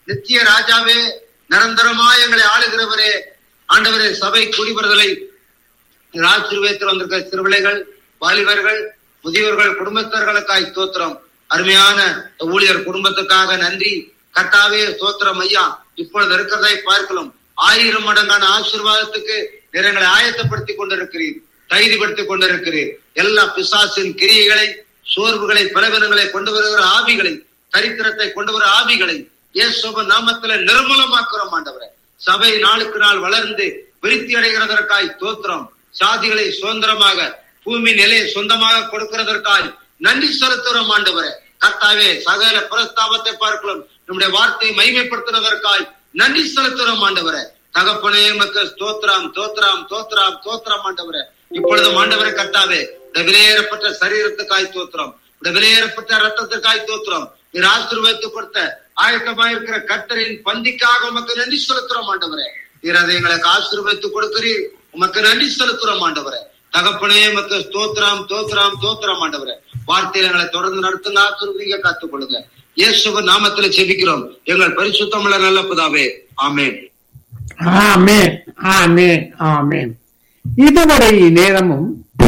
நித்திய ராஜாவே நிரந்தரமாய் எங்களை ஆளுகிறவரே ஆண்டவரே சபை குடிவர்தலை ஆசீர்வதித்து வந்திருக்கிற சிறுபிள்ளைகள் வாலிபர்கள் முதியவர்கள் குடும்பத்தர்களுக்காய் ஸ்தோத்திரம் அருமையான ஊழியர் குடும்பத்துக்காக நன்றி கர்த்தாவே ஸ்தோத்திரம் ஐயா இப்பொழுது இருக்கிறதை பார்க்கலாம் ஆயிரம் மடங்கான ஆசீர்வாதத்துக்கு நிறங்களை ஆயத்தப்படுத்திக் கொண்டிருக்கிறீர் தைரியப்படுத்திக் கொண்டிருக்கிறீர் எல்லா பிசாசின் கிரியைகளை சோர்வுகளை பலவீனங்களை கொண்டு வருகிற ஆவிகளை தரித்திரத்தை கொண்டு வர ஆவிகளை இயேசுவ நாமத்துல நிர்மூலமாக்குறோம் ஆண்டவரே சபை நாளுக்கு நாள் வளர்ந்து விருத்தி அடைகிறதற்காய் தோத்திரம் சாதிகளை சுதந்திரமாக பூமி நிலையை சொந்தமாக கொடுக்கிறதற்காய் நன்றி செலுத்துகிறோம் ஆண்டவரே கர்த்தாவே சகல பிரஸ்தாபத்தை பார்க்கலாம் நம்முடைய வார்த்தையை மைமைப்படுத்துவதற்காய் நன்றி செலுத்துகிறோம் ஆண்டவரே தகப்பனே மக்கள் ஸ்தோத்திரம் தோத்திரம் தோத்திரம் தோத்திரம் ஆண்டவரே இப்பொழுது ஆண்டவரை கர்த்தாவே இந்த விலையேறப்பட்ட சரீரத்துக்காய் தோத்திரம் இந்த விலையேறப்பட்ட ரத்தத்துக்காய் தோத்திரம் நீர் ஆசீர்வதித்து கொடுத்த ஆயத்தமாயிருக்கிற கர்த்தரின் பந்திக்காக உமக்கு நன்றி செலுத்துறோம் ஆண்டவரே நீர் அதை எங்களுக்கு ஆசீர்வதித்து கொடுக்கிறீர் உமக்கு நன்றி செலுத்துறோம் ஆண்டவரே தகப்பனே உமக்கு ஸ்தோத்திரம் தோத்திரம் தோத்திரம் ஆண்டவரே வார்த்தையில எங்களை தொடர்ந்து நடத்துங்க ஆசீர்வதிங்க காத்துக் கொள்ளுங்க இயேசுவ நாமத்துல செபிக்கிறோம் எங்கள் பரிசுத்தமுள்ள நல்ல புதாவே ஆமென் ஆமென் ஆமென் ஆமென் இதுவரை நேரமும்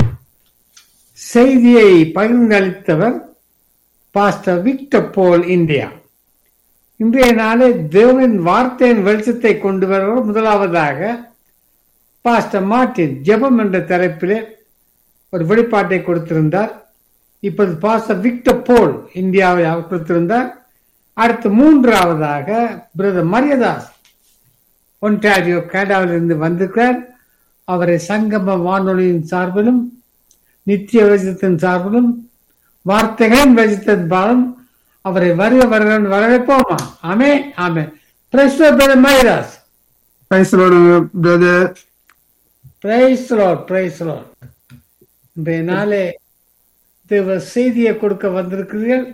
செய்தியை பகிர்ந்தளித்தவர் பாஸ்டர் விக்டர் போல் இந்தியா இன்றைய நாளே தேவனின் வார்த்தையின் வெளிச்சத்தை கொண்டு வருவர் முதலாவதாக பாஸ்டர் மார்டின் ஜெபம் என்ற தலைப்பிலே ஒரு வெளிப்பாட்டை கொடுத்திருந்தார் இப்போது பாஸ்டர் விக்டர் போல் இந்தியாவை அவர் கொடுத்திருந்தார் அடுத்து மூன்றாவதாக பிரதர் மரியதாஸ் ஒன்டாரியோ கனடாவிலிருந்து வந்திருக்கிறார் அவரை சங்கம வானொலியின் சார்பிலும் நித்திய வெளிச்சத்தின் சார்பிலும் வார்த்தைகளின் வெளிச்சத்தின் பாலும் அவரை வருக வருக வரவேற்போமா ஆமே ஆமே brother Mariyadas Praise the Lord, brother. Praise lord praise lord இன்றைய நாளே தேவ செய்தியை கொடுக்க வந்திருக்கிறீர்கள்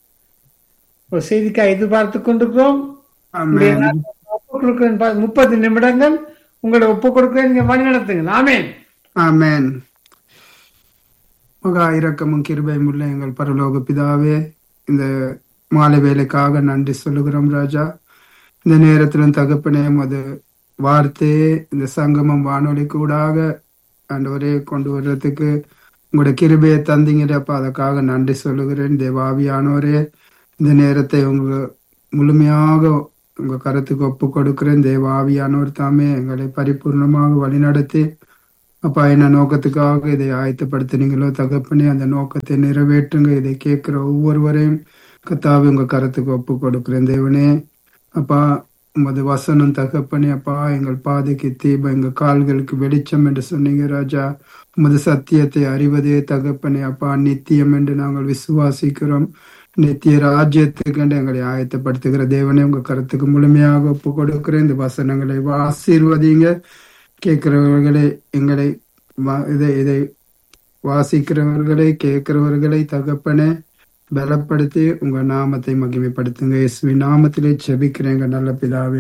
ஒரு செய்திக்காக எதிர்பார்த்து கொண்டிருக்கிறோம் இன்றைய Amen. நாள் ஒப்புக் கொடுக்கிறேன் பா- முப்பது நிமிடங்கள் உங்களை ஒப்புக் கொடுக்கிறேன் நீங்க வழி நடத்துங்க ஆமேன் ஆமென் மகா இரக்கமும் கிருபையும் உள்ள எங்கள் பரலோக பிதாவே இந்த மாலை வேலைக்காக நன்றி சொல்லுகிறோம் ராஜா இந்த நேரத்திலும் தகப்பனே அது வார்த்தையே இந்த சங்கமம் வானொலி கூடாக ஆண்டவரே கொண்டு வர்றதுக்கு உங்களோட கிருபையை தந்தீங்கப்பா அதுக்காக நன்றி சொல்லுகிறேன் தேவாவியானவரே இந்த நேரத்தை உங்க முழுமையாக உங்க கருத்துக்கு ஒப்பு கொடுக்கிறேன் தேவாவியானவர் தாமே எங்களை பரிபூர்ணமாக வழிநடத்தி அப்பா என்ன நோக்கத்துக்காக இதை ஆயத்தப்படுத்தினீங்களோ தகப்பனே அந்த நோக்கத்தை நிறைவேற்றுங்க இதை கேட்கிற ஒவ்வொருவரையும் கத்தாவி உங்க கருத்துக்கு ஒப்பு கொடுக்கிறேன் தேவனே அப்பா உமது வசனம் தகப்பனே அப்பா எங்கள் பாதைக்கு தீபம் எங்கள் கால்களுக்கு வெளிச்சம் என்று சொன்னீங்க ராஜா உமது சத்தியத்தை அறிவதே தகப்பனே அப்பா நித்தியம் என்று நாங்கள் விசுவாசிக்கிறோம் நித்திய ராஜ்யத்துக்கு என்று எங்களை ஆயத்தப்படுத்துகிற தேவனே உங்க கருத்துக்கு முழுமையாக ஒப்பு கொடுக்கிறேன் இந்த வசனங்களை ஆசீர்வதிங்க கேட்கிறவர்களை எங்களை வா- இதை இதை வாசிக்கிறவர்களை கேட்கிறவர்களை தகப்பனே பலப்படுத்தி உங்க நாமத்தை மகிமைப்படுத்துங்க இயேசுவின் நாமத்திலே செபிக்கிறேங்க நல்ல பிதாவே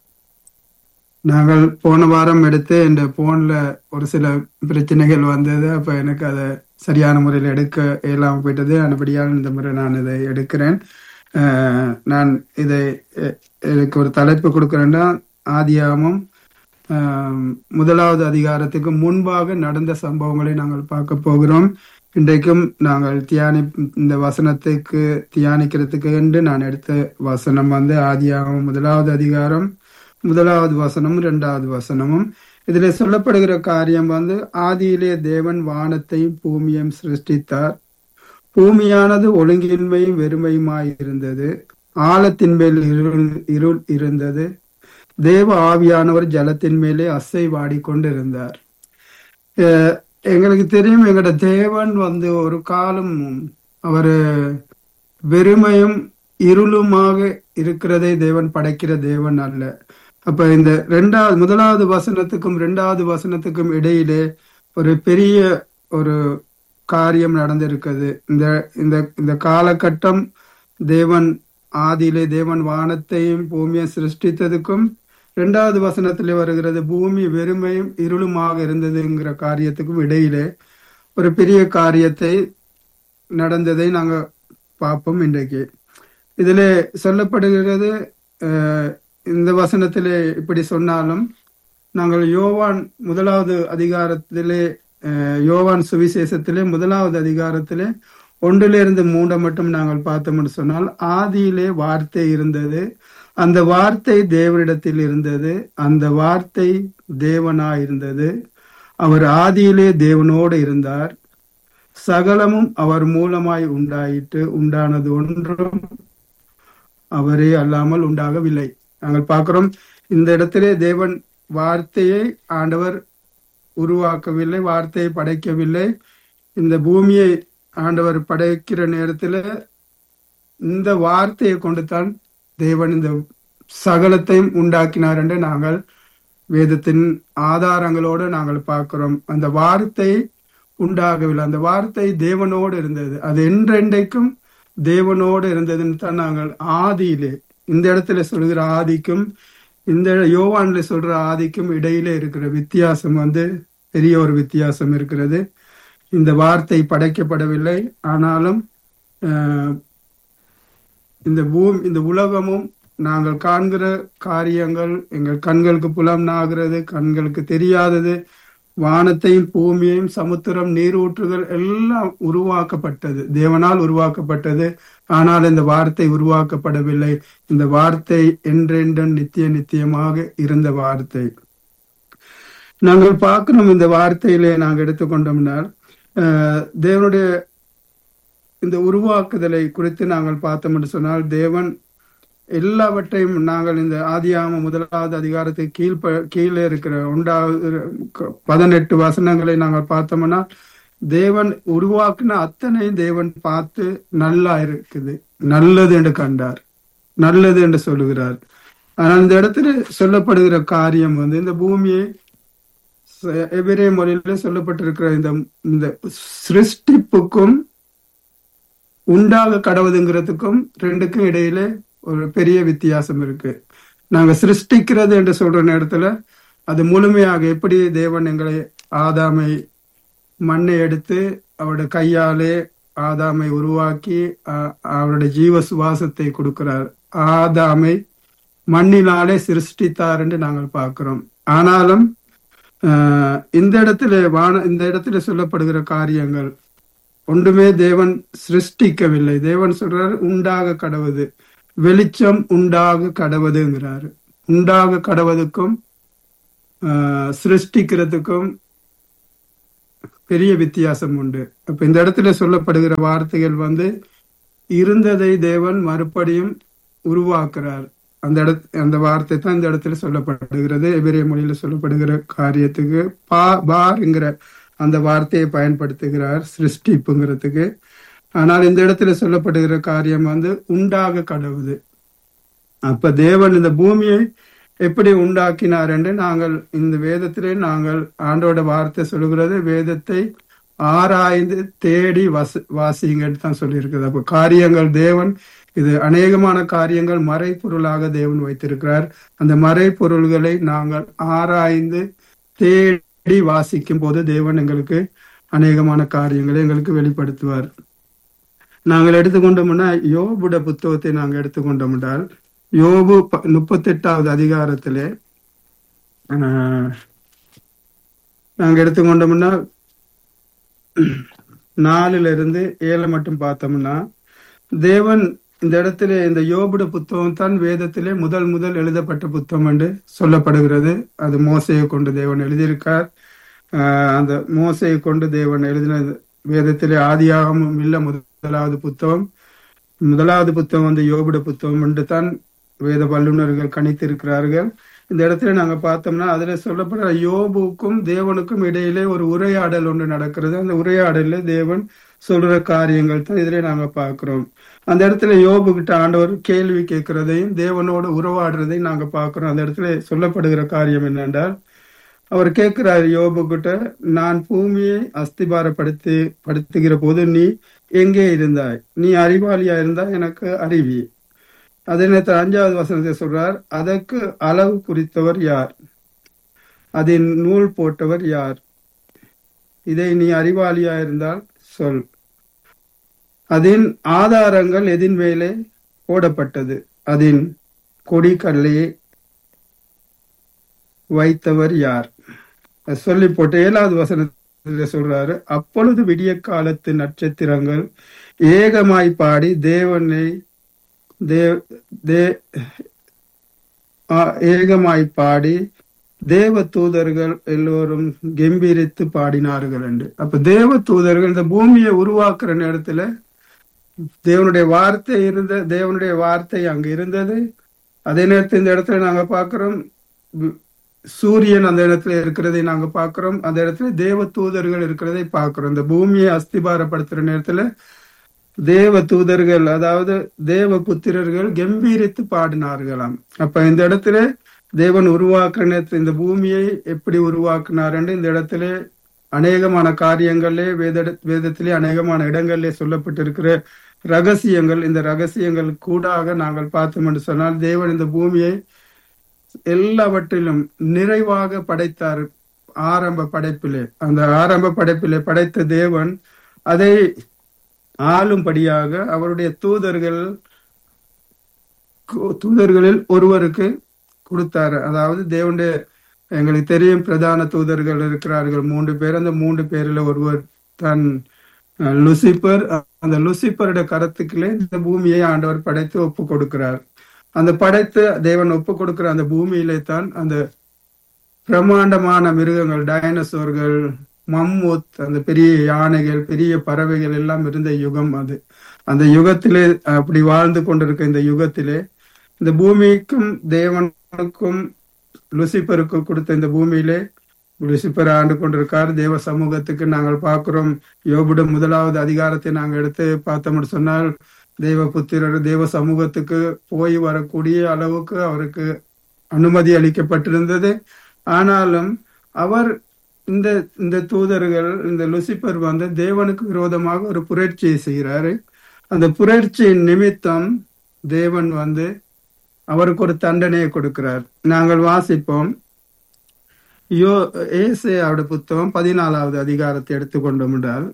நாங்கள் போன வாரம் எடுத்து இந்த போன்ல ஒரு சில பிரச்சனைகள் வந்தது அப்ப எனக்கு அதை சரியான முறையில் எடுக்க இயலாம போயிட்டது அதுபடியால் இந்த முறை நான் இதை எடுக்கிறேன் அஹ், நான் இதை அஹ், எனக்கு ஒரு தலைப்பு கொடுக்கிறேன்னா ஆதியாமம் ஆம், முதலாவது அதிகாரத்துக்கு முன்பாக நடந்த சம்பவங்களை நாங்கள் பார்க்க போகிறோம் இன்றைக்கும் நாங்கள் தியானி இந்த வசனத்துக்கு தியானிக்கிறதுக்கு என்று நான் எடுத்த வசனம் வந்து ஆதியாகமம் முதலாவது அதிகாரம் முதலாவது வசனம் இரண்டாவது வசனமும் இதுல சொல்லப்படுகிற காரியம் வந்து ஆதியிலே தேவன் வானத்தையும் பூமியையும் சிருஷ்டித்தார் பூமியானது ஒழுங்கின்மையும் வெறுமையுமாய் இருந்தது ஆழத்தின் மேல் இருள் இருள் இருந்தது தேவ ஆவியானவர் ஜலத்தின் மேலே அசை வாடிக்கொண்டிருந்தார் அஹ் எங்களுக்கு தெரியும் எங்களோட தேவன் வந்து ஒரு காலம் அவரு வெறுமையும் இருளுமாக இருக்கிறதை தேவன் படைக்கிற தேவன் அல்ல அப்ப இந்த ரெண்டாவது முதலாவது வசனத்துக்கும் ரெண்டாவது வசனத்துக்கும் இடையிலே ஒரு பெரிய ஒரு காரியம் நடந்திருக்குது இந்த இந்த இந்த காலகட்டம் தேவன் ஆதியிலே தேவன் வானத்தையும் பூமியை சிருஷ்டித்ததுக்கும் இரண்டாவது வசனத்திலே வருகிறது பூமி வெறுமையும் இருளுமாக இருந்ததுங்கிற காரியத்துக்கும் இடையிலே ஒரு பெரிய காரியத்தை நடந்ததை நாங்க பார்ப்போம் இன்றைக்கு இதிலே சொல்லப்படுகிறது அஹ், இந்த வசனத்திலே இப்படி சொன்னாலும் நாங்கள் யோவான் முதலாவது அதிகாரத்திலே அஹ், யோவான் சுவிசேஷத்திலே முதலாவது அதிகாரத்திலே ஒன்றிலிருந்து மூன்றை மட்டும் நாங்கள் பார்த்தோம்னு சொன்னால் ஆதியிலே வார்த்தை இருந்தது அந்த வார்த்தை தேவனிடத்தில் இருந்தது அந்த வார்த்தை தேவனாய் இருந்தது அவர் ஆதியிலே தேவனோடு இருந்தார் சகலமும் அவர் மூலமாய் உண்டாயிட்டு உண்டானது ஒன்றும் அவரே அல்லாமல் உண்டாகவில்லை நாங்கள் பார்க்கிறோம் இந்த இடத்திலே தேவன் வார்த்தையை ஆண்டவர் உருவாக்கவில்லை வார்த்தையை படைக்கவில்லை இந்த பூமியை ஆண்டவர் படைக்கிற நேரத்துல இந்த வார்த்தையை கொண்டு தான் தேவன் இந்த சகலத்தையும் உண்டாக்கினார் என்று நாங்கள் வேதத்தின் ஆதாரங்களோடு நாங்கள் பார்க்கிறோம் அந்த வார்த்தை உண்டாகவில்லை அந்த வார்த்தை தேவனோடு இருந்தது அது என்றென்றைக்கும் தேவனோடு இருந்ததுன்னு தான் நாங்கள் ஆதியிலே இந்த இடத்துல சொல்கிற ஆதிக்கும் இந்த யோவான்ல சொல்ற ஆதிக்கும் இடையில இருக்கிற வித்தியாசம் வந்து பெரிய ஒரு வித்தியாசம் இருக்கிறது இந்த வார்த்தை படைக்கப்படவில்லை ஆனாலும் ஆஹ், இந்த பூமி இந்த உலகமும் நாங்கள் காண்கிற காரியங்கள் எங்கள் கண்களுக்கு புலம்னாகிறது கண்களுக்கு தெரியாதது வானத்தையும் பூமியையும் சமுத்திரம் நீரூற்றுகள் எல்லாம் உருவாக்கப்பட்டது தேவனால் உருவாக்கப்பட்டது ஆனால் இந்த வார்த்தை உருவாக்கப்படவில்லை இந்த வார்த்தை என்றென்றும் நித்திய நித்தியமாக இருந்த வார்த்தை நாங்கள் பார்க்கணும் இந்த வார்த்தையிலே நாங்கள் எடுத்துக்கொண்டோம்னால் அஹ், தேவனுடைய இந்த உருவாக்குதலை குறித்து நாங்கள் பார்த்தோம் என்று சொன்னால் தேவன் எல்லாவற்றையும் நாங்கள் இந்த ஆதியாம முதலாவது அதிகாரத்துக்கு கீழ் கீழே இருக்கிற உண்டாவது பதினெட்டு வசனங்களை நாங்கள் பார்த்தோம்னா தேவன் உருவாக்குன அத்தனை தேவன் பார்த்து நல்லா இருக்குது நல்லது என்று கண்டார் நல்லது என்று சொல்லுகிறார் ஆனால் இந்த இடத்துல சொல்லப்படுகிற காரியம் வந்து இந்த பூமியை ச- எபிரேய மொழியில சொல்லப்பட்டிருக்கிற இந்த இந்த சிருஷ்டிப்புக்கும் உண்டாக கடவுதுங்கிறதுக்கும் ரெண்டுக்கும் இடையில ஒரு பெரிய வித்தியாசம் இருக்கு நாங்க சிருஷ்டிக்கிறது என்று சொல்ற நேரத்துல அது முழுமையாக எப்படி தேவன் எங்களை ஆதாமை மண்ணை எடுத்து அவருடைய கையாலே ஆதாமை உருவாக்கி அ- அவருடைய ஜீவ சுவாசத்தை கொடுக்கிறார் ஆதாமை மண்ணினாலே சிருஷ்டித்தார் என்று நாங்கள் பார்க்கிறோம் ஆனாலும் ஆஹ், இந்த இடத்துல வான இந்த இடத்துல சொல்லப்படுகிற காரியங்கள் ஒன்றுமே தேவன் சிருஷ்டிக்கவில்லை தேவன் சொல்றாரு உண்டாக கடவுது வெளிச்சம் உண்டாக கடவுதுங்கிறாரு உண்டாக கடவுதுக்கும் ஆஹ், சிருஷ்டிக்கிறதுக்கும் பெரிய வித்தியாசம் உண்டு அப்ப இந்த இடத்துல சொல்லப்படுகிற வார்த்தைகள் வந்து இருந்ததை தேவன் மறுபடியும் உருவாக்குறார் அந்த இட அந்த வார்த்தை தான் இந்த இடத்துல சொல்லப்படுகிறது எபிரேய மொழியில சொல்லப்படுகிற காரியத்துக்கு பா பார்ங்கிற அந்த வார்த்தையை பயன்படுத்துகிறார் சிருஷ்டிப்புங்கிறதுக்கு ஆனால் இந்த இடத்துல சொல்லப்படுகிற காரியம் வந்து உண்டாக கடவுது அப்ப தேவன் இந்த பூமியை எப்படி உண்டாக்கினார் என்று நாங்கள் இந்த வேதத்திலே நாங்கள் ஆண்டோட வார்த்தை சொல்லுகிறது வேதத்தை ஆராய்ந்து தேடி வாசி வாசிங்கன்னு தான் சொல்லியிருக்கிறது அப்ப காரியங்கள் தேவன் இது அநேகமான காரியங்கள் மறைப்பொருளாக தேவன் வைத்திருக்கிறார் அந்த மறைப்பொருள்களை நாங்கள் ஆராய்ந்து தேடி வாசிக்கும் போது தேவன் எங்களுக்கு அநேகமான காரியங்களை எங்களுக்கு வெளிப்படுத்துவார் நாங்கள் எடுத்துக்கொண்டோம்னா யோபுட புத்தகத்தை நாங்கள் எடுத்துக்கொண்டோம் என்றால் யோபு ப- முப்பத்தெட்டாவது அதிகாரத்திலே ஆஹ், நாங்க எடுத்துக்கொண்டோம்னா நாலுல இருந்து ஏழு மட்டும் பார்த்தோம்னா தேவன் இந்த இடத்துல இந்த யோபுட புத்தகம் தான் வேதத்திலே முதல் முதல் எழுதப்பட்ட புத்தகம் என்று சொல்லப்படுகிறது அது மோசையை கொண்டு தேவன் எழுதியிருக்கார் ஆஹ் அந்த மோசையை கொண்டு தேவன் எழுதின வேதத்திலே ஆதியாகமும் இல்ல முதலாவது புத்தகம் முதலாவது புத்தகம் வந்து யோபுட புத்தகம் என்று தான் வேத வல்லுநர்கள் கணித்திருக்கிறார்கள் இந்த இடத்துல நாங்க பார்த்தோம்னா அதுல சொல்லப்படுற யோபுக்கும் தேவனுக்கும் இடையிலே ஒரு உரையாடல் ஒன்று நடக்கிறது அந்த உரையாடல்ல தேவன் சொல்ற காரியங்கள் தான் இதுல நாங்க பார்க்கிறோம் அந்த இடத்துல யோபு கிட்ட ஆண்டவர் கேள்வி கேட்கிறதையும் தேவனோட உறவாடுறதையும் நாங்க பார்க்கிறோம் அந்த இடத்துல சொல்லப்படுகிற காரியம் என்னென்றால் அவர் கேட்கிறார் யோபு கிட்ட நான் பூமியை அஸ்திபாரப்படுத்தி படுத்துகிற போது நீ எங்கே இருந்தாய் நீ அறிவாளியா இருந்தா எனக்கு அறிவி அதே நேரத்தில் அஞ்சாவது வசனத்தை சொல்றார் அதற்கு அளவு குறித்தவர் யார் அதின் நூல் போட்டவர் யார் இதை நீ அறிவாளியா இருந்தால் சொல் அதன் ஆதாரங்கள் எதின் மேலே போடப்பட்டது அதன் கொடிக்கல்லை வைத்தவர் யார் அது சொல்லி போட்டு ஏழாவது வசனத்துல சொல்றாரு அப்பொழுது விடிய காலத்து நட்சத்திரங்கள் ஏகமாய் பாடி தேவனை தேவ் தே ஆ, ஏகமாய் பாடி தேவ தூதர்கள் எல்லோரும் கம்பீரித்து பாடினார்கள் என்று அப்ப தேவ தூதர்கள் இந்த பூமியை உருவாக்குற நேரத்துல தேவனுடைய வார்த்தை இருந்த தேவனுடைய வார்த்தை அங்க இருந்தது அதே நேரத்தில் இந்த இடத்துல நாங்க பார்க்கிறோம் வி- சூரியன் அந்த இடத்துல இருக்கிறதை நாங்க பார்க்கிறோம் அந்த இடத்துல தேவ தூதர்கள் இருக்கிறதை பார்க்கிறோம் இந்த பூமியை அஸ்திபாரப்படுத்துற நேரத்துல தேவ தூதர்கள் அதாவது தேவ புத்திரர்கள் கம்பீரித்து பாடினார்களாம் அப்ப இந்த இடத்துல தேவன் உருவாக்குற நேரத்துல இந்த பூமியை எப்படி உருவாக்குனாருன்னு இந்த இடத்துல அநேகமான காரியங்களே வேத வேதத்திலே அநேகமான இடங்களிலே சொல்லப்பட்டிருக்கிற ரகசியங்கள் இந்த ரகசியங்கள் கூடாக நாங்கள் பார்த்தோம் என்று சொன்னால் தேவன் இந்த பூமியை எல்லாவற்றிலும் நிறைவாக படைத்தார் ஆரம்ப படைப்பிலே அந்த ஆரம்ப படைப்பிலே படைத்த தேவன் அதை ஆளும்படியாக அவருடைய தூதர்கள் கு- தூதர்களில் ஒருவருக்கு கொடுத்தாரு அதாவது தேவனுடைய எங்களுக்கு தெரியும் பிரதான தூதர்கள் இருக்கிறார்கள் மூன்று பேர் அந்த மூன்று பேர்ல ஒருவர் தான் அஹ், லூசிபர் அந்த லூசிபருடைய கரத்துக்குள்ளே இந்த பூமியை ஆண்டவர் படைத்து ஒப்பு கொடுக்கிறார் அந்த படைத்து தேவன் ஒப்பு கொடுக்கிற அந்த பூமியிலே தான் அந்த பிரம்மாண்டமான மிருகங்கள் டைனோசோர்கள் மம்மூத் அந்த பெரிய யானைகள் பெரிய பறவைகள் எல்லாம் இருந்த யுகம் அது அந்த யுகத்திலே அப்படி வாழ்ந்து கொண்டிருக்க இந்த யுகத்திலே இந்த பூமிக்கும் தேவனுக்கும் லூசிபருக்கும் கொடுத்த இந்த பூமியிலே லூசிபர் ஆண்டு கொண்டிருக்கார் தேவ சமூகத்துக்கு நாங்கள் பார்க்கிறோம் யோபுடம் முதலாவது அதிகாரத்தை நாங்கள் எடுத்து பார்த்தோம்னு சொன்னால் தேவ புத்திரர் தேவ சமூகத்துக்கு போய் வரக்கூடிய அளவுக்கு அவருக்கு அனுமதி அளிக்கப்பட்டிருந்தது ஆனாலும் அவர் இந்த இந்த தூதர்கள் இந்த லுசிபர் வந்து தேவனுக்கு விரோதமாக ஒரு புரட்சியை செய்கிறாரு அந்த புரட்சியின் நிமித்தம் தேவன் வந்து அவருக்கு ஒரு தண்டனையை கொடுக்கிறார் நாங்கள் வாசிப்போம் யோ ஏசே அவருடைய புத்தகம் பதினாலாவது அதிகாரத்தை எடுத்துக்கொண்டோம் என்றால்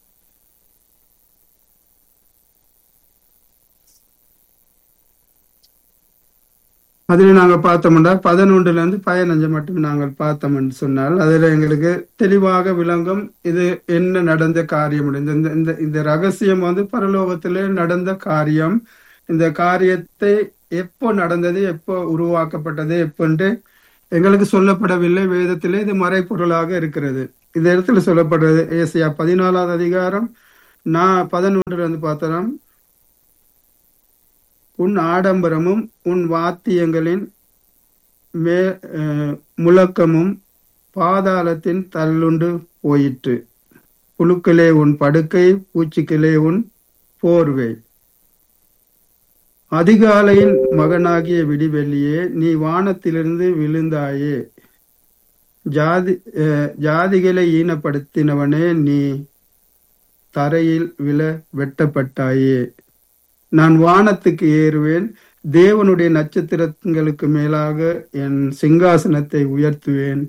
அதுல நாங்க பார்த்தோம்னா பதினொன்றுல இருந்து பதினஞ்சு மட்டும் நாங்கள் பார்த்தோம் என்று சொன்னால் அதுல எங்களுக்கு தெளிவாக விளங்கும் இது என்ன நடந்த காரியம் இந்த இந்த- இந்த இந்த ரகசியம் வந்து பரலோகத்திலே நடந்த காரியம் இந்த காரியத்தை எப்போ நடந்தது எப்போ உருவாக்கப்பட்டது எப்போன்று எங்களுக்கு சொல்லப்படவில்லை வேதத்திலே இது மறைப்பொருளாக இருக்கிறது இந்த இடத்துல சொல்லப்படுறது ஏசியா பதினாலாவது அதிகாரம் நான் பதினொன்றுல இருந்து பார்த்தோம் உன் ஆடம்பரமும் உன் வாத்தியங்களின் மே அஹ், முழக்கமும் பாதாளத்தின் தள்ளுண்டு போயிற்று புழுக்களே உன் படுக்கை பூச்சிகளே உன் போர்வை அதிகாலையின் மகனாகிய விடிவெள்ளியே நீ வானத்திலிருந்து விழுந்தாயே ஜாதி அஹ், ஜாதிகளை ஈனப்படுத்தினவனே நீ தரையில் விழ வெட்டப்பட்டாயே நான் வானத்துக்கு ஏறுவேன் தேவனுடைய நட்சத்திரங்களுக்கு மேலாக என் சிங்காசனத்தை உயர்த்துவேன்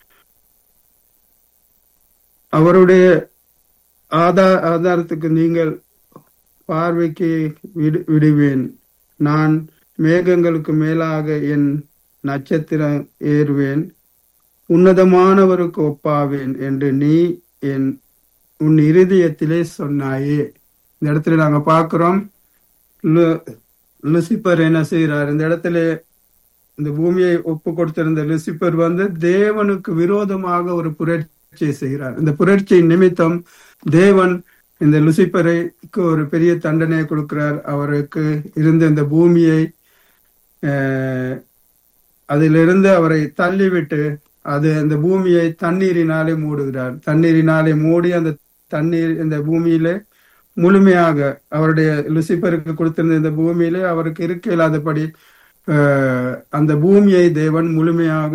அவருடைய ஆதா ஆதாரத்துக்கு நீங்கள் பார்வைக்கு விடு விடுவேன் நான் மேகங்களுக்கு மேலாக என் நட்சத்திரம் ஏறுவேன் உன்னதமானவருக்கு ஒப்பாவேன் என்று நீ என் உன் இருதயத்திலே சொன்னாயே இந்த இடத்துல நாங்க பார்க்கிறோம் லு- லூசிபர் என்ன செய்யறார் இந்த இடத்துல இந்த பூமியை ஒப்பு கொடுத்திருந்த லூசிபர் வந்து தேவனுக்கு விரோதமாக ஒரு புரட்சியை செய்கிறார் இந்த புரட்சியின் நிமித்தம் தேவன் இந்த லூசிபருக்கு ஒரு பெரிய தண்டனையை கொடுக்கிறார் அவருக்கு இருந்த இந்த பூமியை அஹ், அதிலிருந்து அவரை தள்ளிவிட்டு அது அந்த பூமியை தண்ணீரினாலே மூடுகிறார் தண்ணீரினாலே மூடி அந்த தண்ணீர் இந்த பூமியிலே முழுமையாக அவருடைய லுசிபருக்கு கொடுத்திருந்த இந்த பூமியிலே அவருக்கு இருக்க இல்லாதபடி அஹ், அந்த பூமியை தேவன் முழுமையாக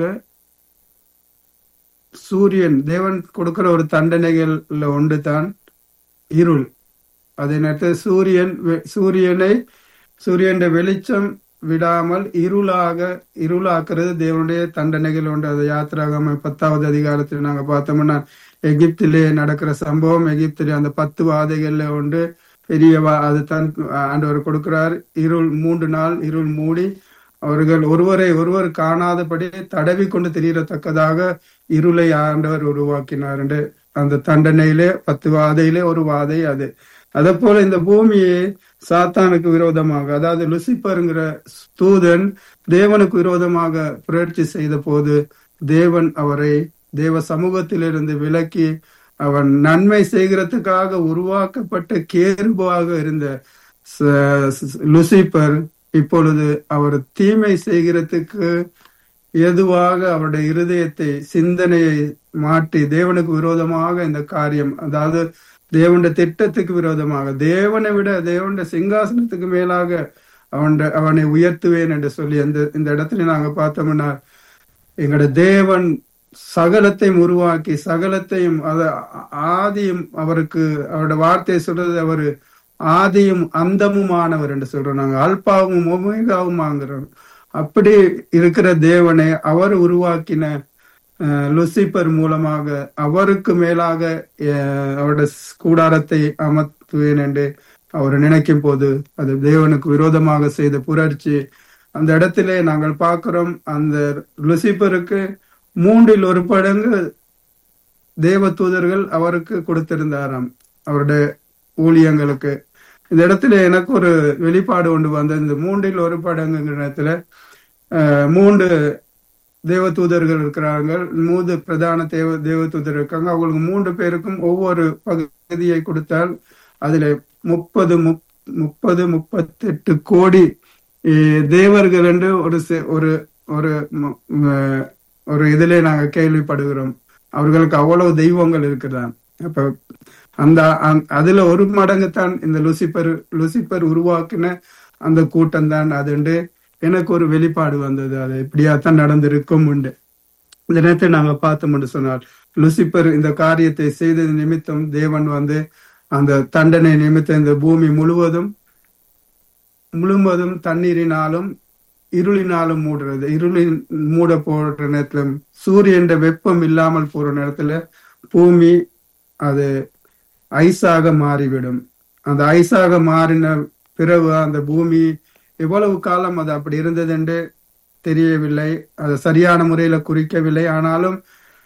சூரியன் தேவன் கொடுக்கிற ஒரு தண்டனைகள்ல ஒன்று தான் இருள் அதே நேரத்தில் சூரியன் வெ- சூரியனை சூரியன் வெளிச்சம் விடாமல் இருளாக இருளாக்குறது தேவனுடைய தண்டனைகள் உண்டு அது யாத்திராகம பத்தாவது அதிகாரத்தில் நாங்க பார்த்தோம்னா எகிப்திலே நடக்கிற சம்பவம் எகிப்திலே அந்த பத்து வாதைகள்ல உண்டு பெரிய வா- அது தான் ஆண்டவர் கொடுக்கிறார் இருள் மூன்று நாள் இருள் மூடி அவர்கள் ஒருவரை ஒருவர் காணாதபடி தடவி கொண்டு தெரியத்தக்கதாக இருளை ஆண்டவர் உருவாக்கினார் என்று அந்த தண்டனையிலே பத்து வாதையிலே ஒரு வாதை அது அதே போல இந்த பூமியை சாத்தானுக்கு விரோதமாக அதாவது லுசிப்பருங்கிற தூதன் தேவனுக்கு விரோதமாக புரட்சி செய்த போது தேவன் அவரை தேவ சமூகத்திலிருந்து விலக்கி அவன் நன்மை செய்கிறதுக்காக உருவாக்கப்பட்ட கேருபாக இருந்த ச- ச- லுசிபர் இப்பொழுது அவர் தீமை செய்கிறதுக்கு எதுவாக அவருடைய இருதயத்தை சிந்தனையை மாற்றி தேவனுக்கு விரோதமாக இந்த காரியம் அதாவது தேவனுடைய திட்டத்துக்கு விரோதமாக தேவனை விட தேவனுடைய சிங்காசனத்துக்கு மேலாக அவன் அவனை உயர்த்துவேன் என்று சொல்லி அந்த இந்த இடத்துல நாங்க பார்த்தோம்னா எங்களுடைய தேவன் சகலத்தையும் உருவாக்கி சகலத்தையும் அத ஆதியும் அவருக்கு அவருடைய வார்த்தையை சொல்றது அவரு ஆதியும் அந்தமுமானவர் என்று சொல்றோம் நாங்க அல்பாவும் ஒமேகாவும் ஆங்கிறோம் அப்படி இருக்கிற தேவனை அவர் உருவாக்கின அஹ், லுசிபர் மூலமாக அவருக்கு மேலாக அஹ், அவருடைய கூடாரத்தை அமர்த்துவேன் என்று அவர் நினைக்கும் போது அது தேவனுக்கு விரோதமாக செய்த புரட்சி அந்த இடத்திலே நாங்கள் பார்க்கிறோம் அந்த லுசிபருக்கு மூன்றில் ஒரு படங்கு தேவ தூதர்கள் அவருக்கு கொடுத்திருந்தாராம் அவருடைய ஊழியங்களுக்கு இந்த இடத்துல எனக்கு ஒரு வெளிப்பாடு ஒன்று வந்தது இந்த மூன்றில் ஒரு படங்குங்கிற இடத்துல அஹ், மூன்று தேவ தூதர்கள் இருக்கிறாங்க மூன்று பிரதான தேவ தேவ தூதர் இருக்காங்க அவங்களுக்கு மூன்று பேருக்கும் ஒவ்வொரு பகுதியை கொடுத்தால் அதுல முப்பது முப்- முப்பது முப்பத்தெட்டு கோடி அஹ், தேவர்கள் என்று ஒரு செ- ஒரு ஒரு ம- ம- ஒரு இதிலே நாங்க கேள்விப்படுகிறோம் அவர்களுக்கு அவ்வளவு தெய்வங்கள் இருக்குதான் அப்ப அந்த அந்த- அதுல ஒரு மடங்கு தான் இந்த லூசிபர் லூசிபர் உருவாக்கின அந்த கூட்டம் தான் அதுண்டு எனக்கு ஒரு வெளிப்பாடு வந்தது அது இப்படியாத்தான் நடந்திருக்கும் உண்டு இந்த நேரத்தை நாங்க பார்த்தோம்னு சொன்னால் லூசிபர் இந்த காரியத்தை செய்தது நிமித்தம் தேவன் வந்து அந்த தண்டனை நிமித்தம் இந்த பூமி முழுவதும் முழுவதும் தண்ணீரினாலும் இருளினாலும் மூடுறது இருளின் மூட போடுற நேரத்துல சூரியன் வெப்பம் இல்லாமல் போற நேரத்துல பூமி அது ஐஸாக மாறிவிடும் அந்த ஐஸாக மாறின பிறகு அந்த பூமி எவ்வளவு காலம் அது அப்படி இருந்தது என்று தெரியவில்லை அது சரியான முறையில குறிக்கவில்லை ஆனாலும்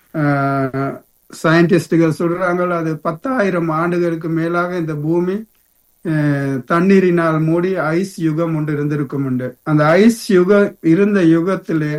சயின்டிஸ்டுகள் சொல்றாங்க அது பத்தாயிரம் ஆண்டுகளுக்கு மேலாக இந்த பூமி அஹ், தண்ணீரினால் மூடி ஐஸ் யுகம் ஒன்று இருந்திருக்கும் உண்டு அந்த ஐஸ் யுகம் இருந்த யுகத்திலே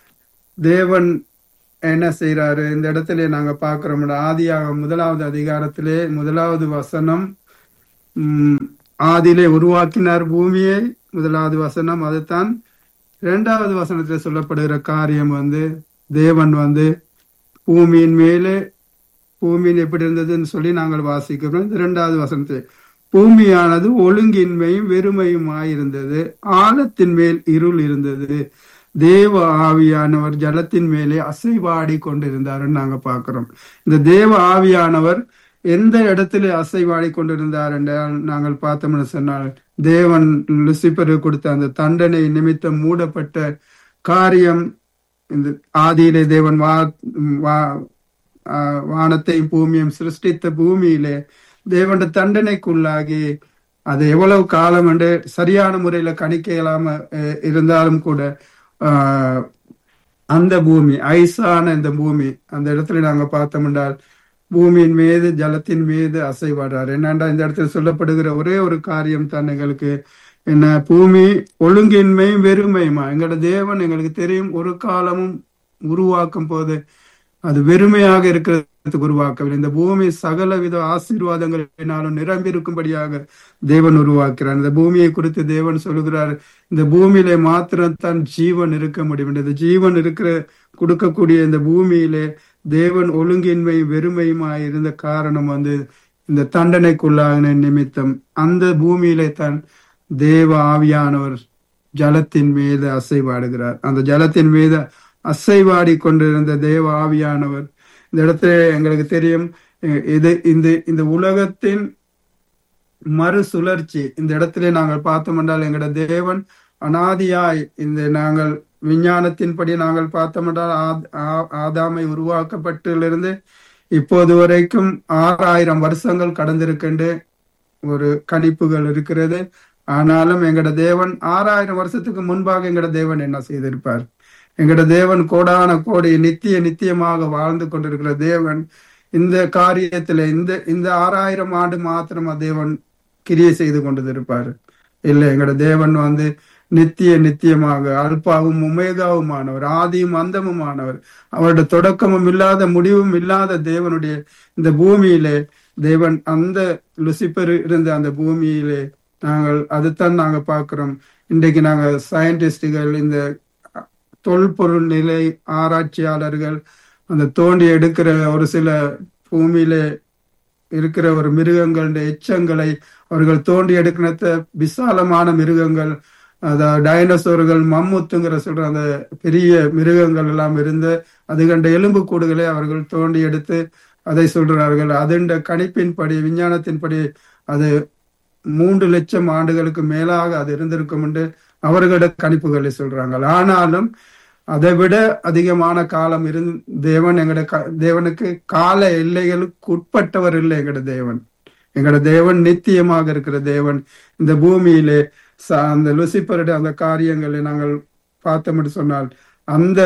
தேவன் என்ன செய்யறாரு இந்த இடத்துல நாங்க பாக்குறோம் ஆதியாக முதலாவது அதிகாரத்திலே முதலாவது வசனம் உம், ஆதியிலே உருவாக்கினார் பூமியை முதலாவது வசனம் அதுதான் இரண்டாவது வசனத்துல சொல்லப்படுகிற காரியம் வந்து தேவன் வந்து பூமியின் மேலே பூமியின் எப்படி இருந்ததுன்னு சொல்லி நாங்கள் வாசிக்கிறோம் இந்த இரண்டாவது வசனத்தை பூமியானது ஒழுங்கின்மையும் வெறுமையுமாயிருந்தது ஆழத்தின் மேல் இருள் இருந்தது தேவ ஆவியானவர் ஜலத்தின் மேலே அசைவாடி கொண்டிருந்தாருன்னு நாங்க பார்க்கிறோம் இந்த தேவ ஆவியானவர் எந்த இடத்துல அசைவாடி கொண்டிருந்தார் என்றால் நாங்கள் பார்த்தோம்னு சொன்னால் தேவன் லுசிபருக்கு கொடுத்த அந்த தண்டனை நிமித்தம் மூடப்பட்ட காரியம் இந்த ஆதியிலே தேவன் வா வா- ஆஹ் வானத்தையும் பூமியும் சிருஷ்டித்த பூமியிலே தேவனுடைய தண்டனைக்குள்ளாகி அது எவ்வளவு காலம் என்று சரியான முறையில கணிக்க இயலாம அஹ், இருந்தாலும் கூட ஆஹ், அந்த பூமி ஐஸான இந்த பூமி அந்த இடத்துல நாங்க பார்த்தோம் என்றால் பூமியின் மீது ஜலத்தின் மீது அசைவாடுறார் என்னண்டா இந்த இடத்துல சொல்லப்படுகிற ஒரே ஒரு காரியம் தான் எங்களுக்கு என்ன பூமி ஒழுங்கின்மையும் வெறுமையுமா எங்களோட தேவன் எங்களுக்கு தெரியும் ஒரு காலமும் உருவாக்கும் போது அது வெறுமையாக இருக்கிறதுக்கு உருவாக்கவில்லை இந்த பூமி சகலவித ஆசீர்வாதங்களினாலும் நிரம்பி இருக்கும்படியாக தேவன் உருவாக்கிறார் இந்த பூமியை குறித்து தேவன் சொல்லுகிறார் இந்த பூமியிலே மாத்திரம்தான் ஜீவன் இருக்க முடியும் இந்த ஜீவன் இருக்கிற கொடுக்கக்கூடிய இந்த பூமியிலே தேவன் ஒழுங்கின்மை வெறுமையுமாய் இருந்த காரணம் வந்து இந்த தண்டனைக்குள்ளாகின நிமித்தம் அந்த பூமியிலே தான் தேவ ஆவியானவர் ஜலத்தின் மீது அசைவாடுகிறார் அந்த ஜலத்தின் மீது அசைவாடி கொண்டிருந்த தேவ ஆவியானவர் இந்த இடத்துல எங்களுக்கு தெரியும் அஹ் இது இந்த இந்த உலகத்தின் மறு சுழற்சி இந்த இடத்திலே நாங்கள் பார்த்தோம் என்றால் எங்களோட தேவன் அனாதியாய் இந்த நாங்கள் விஞ்ஞானத்தின்படி நாங்கள் பார்த்தோம் என்றால் ஆத்- ஆ- ஆதாமை உருவாக்கப்பட்டிலிருந்து இப்போது வரைக்கும் ஆறாயிரம் வருஷங்கள் கடந்திருக்கின்ற ஒரு கணிப்புகள் இருக்கிறது ஆனாலும் எங்கட தேவன் ஆறாயிரம் வருஷத்துக்கு முன்பாக எங்கட தேவன் என்ன செய்திருப்பார் எங்கட தேவன் கோடான கோடி நித்திய நித்தியமாக வாழ்ந்து கொண்டிருக்கிற தேவன் இந்த காரியத்துல இந்த இந்த ஆறாயிரம் ஆண்டு மாத்திரமா தேவன் கிரியை செய்து கொண்டு இருப்பாரு இல்லை எங்கட தேவன் வந்து நித்திய நித்தியமாக அல்பாவும் உமேகாவுமானவர் ஆதியும் அந்தமுமானவர் அவருடைய தொடக்கமும் இல்லாத முடிவும் இல்லாத தேவனுடைய இந்த பூமியிலே தேவன் அந்த லுசிபர் இருந்த அந்த பூமியிலே நாங்கள் அதுதான் நாங்க பார்க்கிறோம் இன்றைக்கு நாங்க சயின்டிஸ்டுகள் இந்த தொல்பொருள் நிலை ஆராய்ச்சியாளர்கள் அந்த தோண்டி எடுக்கிற ஒரு சில பூமியிலே இருக்கிற ஒரு மிருகங்களுடைய எச்சங்களை அவர்கள் தோண்டி எடுக்கிற விசாலமான மிருகங்கள் அதாவது டைனோசோர்கள் மம்முத்துங்கிற சொல்ற அந்த பெரிய மிருகங்கள் எல்லாம் இருந்து அது கண்ட எலும்பு கூடுகளை அவர்கள் தோண்டி எடுத்து அதை சொல்றார்கள் அதன் கணிப்பின்படி விஞ்ஞானத்தின்படி அது மூன்று லட்சம் ஆண்டுகளுக்கு மேலாக அது இருந்திருக்கும் என்று அவர்களோட கணிப்புகளை சொல்றாங்க ஆனாலும் அதை விட அதிகமான காலம் இருந்து தேவன் எங்கட தேவனுக்கு கால எல்லைகளுக்கு உட்பட்டவர் இல்லை எங்கட தேவன் எங்கட தேவன் நித்தியமாக இருக்கிற தேவன் இந்த பூமியிலே அந்த லுசிபருடைய அந்த காரியங்களை நாங்கள் பார்த்தோம் சொன்னால் அந்த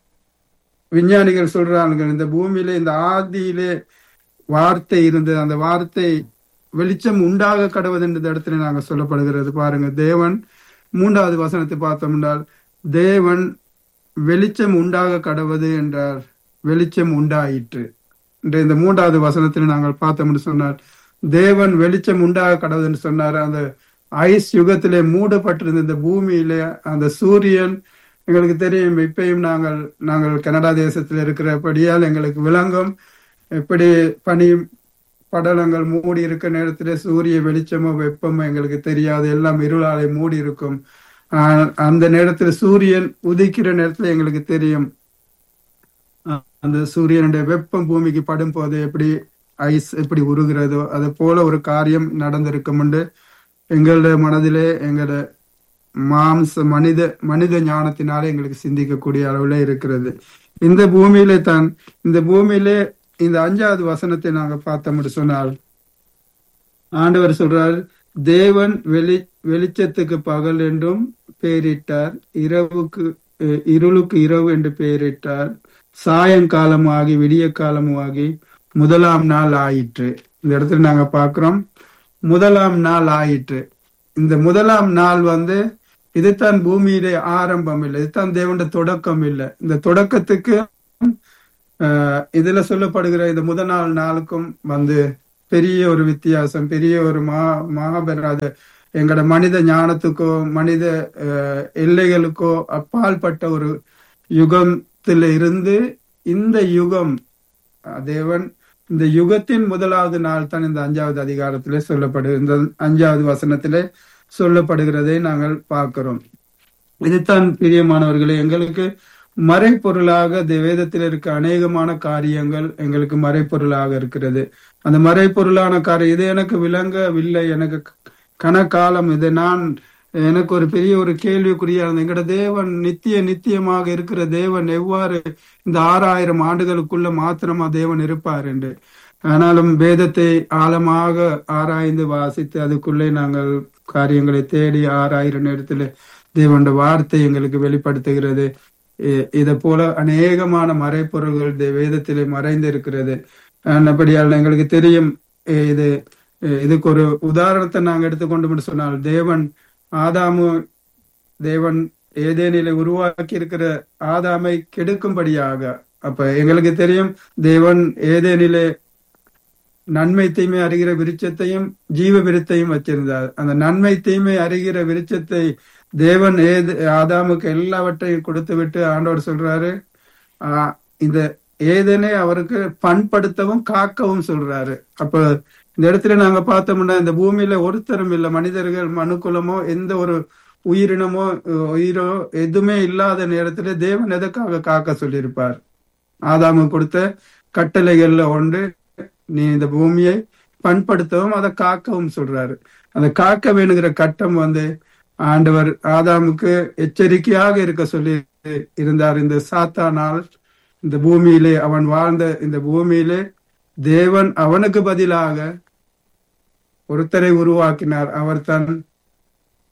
விஞ்ஞானிகள் சொல்றாங்க இந்த பூமியிலே இந்த ஆதியிலே வார்த்தை இருந்தது அந்த வார்த்தை வெளிச்சம் உண்டாக கடவுது என்ற இடத்துல நாங்க சொல்லப்படுகிறது பாருங்க தேவன் மூன்றாவது வசனத்தை பார்த்தோம் என்றால் தேவன் வெளிச்சம் உண்டாக கடவுது என்றார் வெளிச்சம் உண்டாயிற்று என்ற இந்த மூன்றாவது வசனத்தில் நாங்கள் பார்த்தோம் என்று சொன்னார் தேவன் வெளிச்சம் உண்டாக கடவுது என்று சொன்னார் அந்த ஐஸ் யுகத்திலே மூடப்பட்டிருந்த இந்த பூமியிலே அந்த சூரியன் எங்களுக்கு தெரியும் இப்பயும் நாங்கள் நாங்கள் கனடா தேசத்தில் இருக்கிறபடியால் எங்களுக்கு விளங்கும் எப்படி பனி படலங்கள் மூடி இருக்க நேரத்தில் சூரிய வெளிச்சமோ வெப்பமோ எங்களுக்கு தெரியாது எல்லாம் இருளாலை மூடி இருக்கும் அந்த நேரத்தில் சூரியன் உதிக்கிற நேரத்துல எங்களுக்கு தெரியும் அந்த சூரியனுடைய வெப்பம் பூமிக்கு படும் போது எப்படி ஐஸ் எப்படி உருகிறதோ அது போல ஒரு காரியம் நடந்திருக்கும் என்று எங்களுடைய மனதிலே எங்களோட மாம்ச மனித மனித ஞானத்தினாலே எங்களுக்கு சிந்திக்கக்கூடிய அளவுல இருக்கிறது இந்த பூமியிலே தான் இந்த பூமியிலே இந்த அஞ்சாவது வசனத்தை நாங்க பார்த்தோம் சொன்னால் ஆண்டவர் சொல்றார் தேவன் வெளி வெளிச்சத்துக்கு பகல் என்றும் பெயரிட்டார் இரவுக்கு இருளுக்கு இரவு என்று பெயரிட்டார் சாயங்காலமாகி விடிய காலமாகி முதலாம் நாள் ஆயிற்று இந்த இடத்துல நாங்க பாக்குறோம் முதலாம் நாள் ஆயிற்று இந்த முதலாம் நாள் வந்து இதுதான் பூமியிலே ஆரம்பம் இல்லை இதுதான் தேவனுடைய தொடக்கம் இல்லை இந்த தொடக்கத்துக்கு இதுல சொல்லப்படுகிற இந்த முதல் நாள் நாளுக்கும் வந்து பெரிய ஒரு வித்தியாசம் பெரிய ஒரு மா மகாபராத எங்களோட மனித ஞானத்துக்கோ மனித எல்லைகளுக்கோ அப்பால்பட்ட ஒரு யுகத்துல இருந்து இந்த யுகம் தேவன் இந்த யுகத்தின் முதலாவது நாள் தான் இந்த அஞ்சாவது அதிகாரத்திலே சொல்லப்படு இந்த அஞ்சாவது வசனத்திலே சொல்லப்படுகிறதை நாங்கள் பார்க்கிறோம் இதுதான் பிரியமானவர்களே எங்களுக்கு மறைப்பொருளாக வேதத்தில் இருக்க அநேகமான காரியங்கள் எங்களுக்கு மறைப்பொருளாக இருக்கிறது அந்த மறைப்பொருளான காரியம் இது எனக்கு விளங்கவில்லை எனக்கு கனகாலம் இது நான் எனக்கு ஒரு பெரிய ஒரு கேள்விக்குறியா இருந்தது எங்கட தேவன் நித்திய நித்தியமாக இருக்கிற தேவன் எவ்வாறு இந்த ஆறாயிரம் ஆண்டுகளுக்குள்ள மாத்திரமா தேவன் இருப்பார் என்று ஆனாலும் வேதத்தை ஆழமாக ஆராய்ந்து வாசித்து அதுக்குள்ளே நாங்கள் காரியங்களை தேடி ஆறாயிரம் நேரத்துல தேவனுடைய வார்த்தை எங்களுக்கு வெளிப்படுத்துகிறது இதை போல அநேகமான மறைப்பொருள்கள் வேதத்திலே மறைந்து இருக்கிறது அப்படியால் எங்களுக்கு தெரியும் இது இதுக்கு ஒரு உதாரணத்தை நாங்க எடுத்துக்கொண்டு சொன்னால் தேவன் ஆதாமு தேவன் ஏதேனில உருவாக்கி இருக்கிற ஆதாமை கெடுக்கும்படியாக அப்ப எங்களுக்கு தெரியும் தேவன் ஏதேனிலே நன்மை தீமை அறிகிற விருட்சத்தையும் ஜீவ விருத்தையும் வச்சிருந்தார் அந்த நன்மை தீமை அறிகிற விருட்சத்தை தேவன் ஏது ஆதாமுக்கு எல்லாவற்றையும் கொடுத்து விட்டு ஆண்டவர் சொல்றாரு ஆஹ் இந்த ஏதேனே அவருக்கு பண்படுத்தவும் காக்கவும் சொல்றாரு அப்ப இந்த இடத்துல நாங்க பார்த்தோம்னா இந்த பூமியில ஒருத்தரும் இல்ல மனிதர்கள் மனுக்குலமோ எந்த ஒரு உயிரினமோ உயிரோ எதுவுமே இல்லாத நேரத்துல தேவன் எதற்காக காக்க சொல்லியிருப்பார் ஆதாமு கொடுத்த கட்டளைகள்ல ஒன்று நீ இந்த பூமியை பண்படுத்தவும் அதை காக்கவும் சொல்றாரு அந்த காக்க வேணுங்கிற கட்டம் வந்து ஆண்டவர் ஆதாமுக்கு எச்சரிக்கையாக இருக்க சொல்லி இருந்தார் இந்த சாத்தானால் இந்த பூமியிலே அவன் வாழ்ந்த இந்த பூமியிலே தேவன் அவனுக்கு பதிலாக ஒருத்தரை உருவாக்கினார் அவர் தன்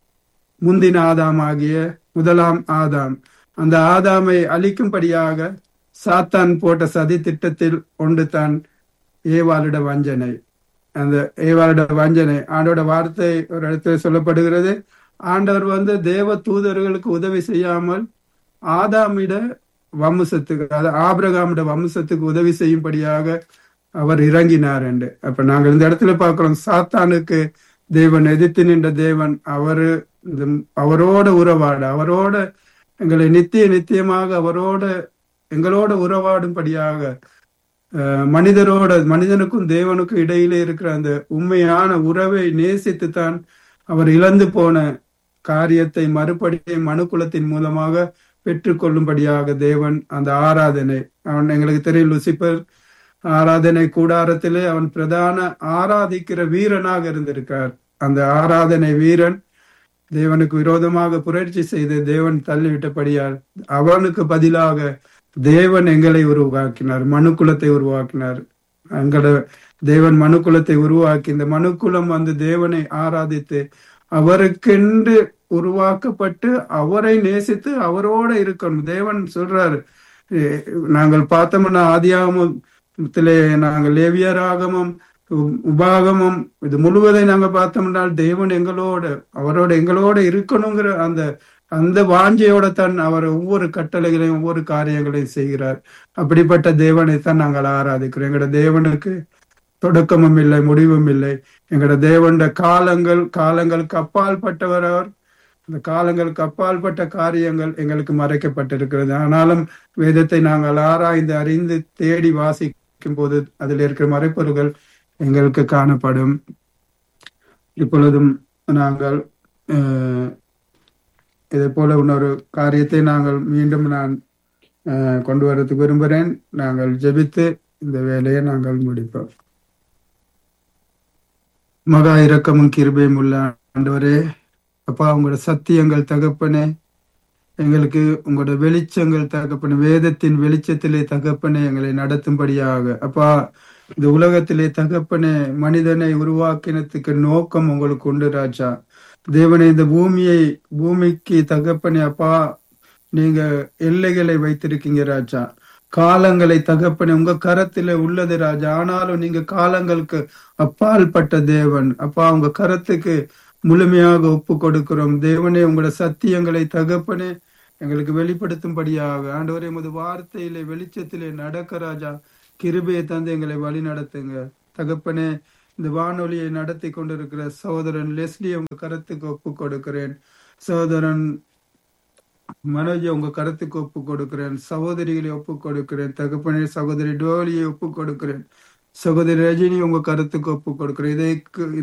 முந்தின ஆதாம் ஆகிய முதலாம் ஆதாம் அந்த ஆதாமை அழிக்கும்படியாக சாத்தான் போட்ட சதி திட்டத்தில் ஒன்று தான் ஏவாளிட வஞ்சனை அந்த ஏவாளிட வஞ்சனை ஆண்டோட வார்த்தை ஒரு இடத்துல சொல்லப்படுகிறது ஆண்டவர் வந்து தேவ தூதர்களுக்கு உதவி செய்யாமல் ஆதாமிட வம்சத்துக்கு அதாவது ஆபிரகாமிட வம்சத்துக்கு உதவி செய்யும்படியாக அவர் இறங்கினார் என்று அப்ப நாங்கள் இந்த இடத்துல பார்க்கிறோம் சாத்தானுக்கு தேவன் எதிர்த்து நின்ற தேவன் அவரு இந்த அவரோட உறவாட அவரோட எங்களை நித்திய நித்தியமாக அவரோட எங்களோட உறவாடும்படியாக அஹ், மனிதரோட மனிதனுக்கும் தேவனுக்கும் இடையிலே இருக்கிற அந்த உண்மையான உறவை நேசித்து தான் அவர் இழந்து போன காரியத்தை மறுபடியும் மனுக்குலத்தின் மூலமாக பெற்றுக்கொள்ளும்படியாக தேவன் அந்த ஆராதனை அவன் எங்களுக்கு தெரியும் லுசிபர் ஆராதனை கூடாரத்திலே அவன் பிரதான ஆராதிக்கிற வீரனாக இருந்திருக்கார் அந்த ஆராதனை வீரன் தேவனுக்கு விரோதமாக புரட்சி செய்து தேவன் தள்ளிவிட்டபடியால் அவனுக்கு பதிலாக தேவன் எங்களை உருவாக்கினார் மனுக்குலத்தை உருவாக்கினார் எங்களோட தேவன் மனுக்குலத்தை உருவாக்கி இந்த மனுக்குலம் வந்து தேவனை ஆராதித்து அவருக்கென்று உருவாக்கப்பட்டு அவரை நேசித்து அவரோட இருக்கணும் தேவன் சொல்றாரு எ- நாங்கள் பார்த்தோம்னா ஆதியாகமத்திலே நாங்கள் லேவியராகமம் உ- உபாகமம் இது முழுவதை நாங்க பார்த்தோம்னால் தேவன் எங்களோட அவரோட எங்களோட இருக்கணுங்கிற அந்த அந்த வாஞ்சையோட தான் அவர் ஒவ்வொரு கட்டளைகளையும் ஒவ்வொரு காரியங்களையும் செய்கிறார் அப்படிப்பட்ட தேவனை தான் நாங்கள் ஆராதிக்கிறோம் எங்களோட தேவனுக்கு தொடக்கமும் இல்லை முடிவும் இல்லை எங்களோட தேவனுடைய காலங்கள் காலங்களுக்கு அப்பாற்பட்டவர் அவர் இந்த காலங்களுக்கு அப்பாற்பட்ட காரியங்கள் எங்களுக்கு மறைக்கப்பட்டிருக்கிறது ஆனாலும் வேதத்தை நாங்கள் ஆராய்ந்து அறிந்து தேடி வாசிக்கும் போது அதில் இருக்கிற மறைப்பொருள்கள் எங்களுக்கு காணப்படும் இப்பொழுதும் நாங்கள் அஹ், இதே போல இன்னொரு காரியத்தை நாங்கள் மீண்டும் நான் அஹ், கொண்டு வரதுக்கு விரும்புகிறேன் நாங்கள் ஜெபித்து இந்த வேலையை நாங்கள் முடிப்போம் மகா இரக்கமும் கிருபையும் உள்ள ஆண்டவரே அப்பா உங்களோட சத்தியங்கள் தகப்பனே எங்களுக்கு உங்களோட வெளிச்சங்கள் தகப்பனே வேதத்தின் வெளிச்சத்திலே தகப்பனே எங்களை நடத்தும்படியாக அப்பா இந்த உலகத்திலே தகப்பனே மனிதனை உருவாக்கினதுக்கு நோக்கம் உங்களுக்கு உண்டு ராஜா தேவனே இந்த பூமியை பூமிக்கு தகப்பனே அப்பா நீங்க எல்லைகளை வைத்திருக்கீங்க ராஜா காலங்களை தகப்பனே உங்க கரத்திலே உள்ளது ராஜா ஆனாலும் நீங்க காலங்களுக்கு அப்பால்பட்ட தேவன் அப்பா உங்க கரத்துக்கு முழுமையாக ஒப்பு கொடுக்கிறோம் தேவனே உங்களோட சத்தியங்களை தகப்பனே எங்களுக்கு வெளிப்படுத்தும்படியாக ஆண்டவரே எமது வார்த்தையிலே வெளிச்சத்திலே நடக்க ராஜா கிருபையை தந்து எங்களை வழி நடத்துங்க தகப்பனே இந்த வானொலியை நடத்தி கொண்டிருக்கிற சகோதரன் லெஸ்லி உங்க கருத்துக்கு ஒப்பு கொடுக்கிறேன் சகோதரன் மனோஜை உங்க கருத்துக்கு ஒப்பு கொடுக்கிறேன் சகோதரிகளை ஒப்பு கொடுக்கிறேன் தகப்பனே சகோதரி டோலியை ஒப்பு கொடுக்கிறேன் சகோதரி ரஜினி உங்க கருத்துக்கு ஒப்பு கொடுக்கிறேன் இதை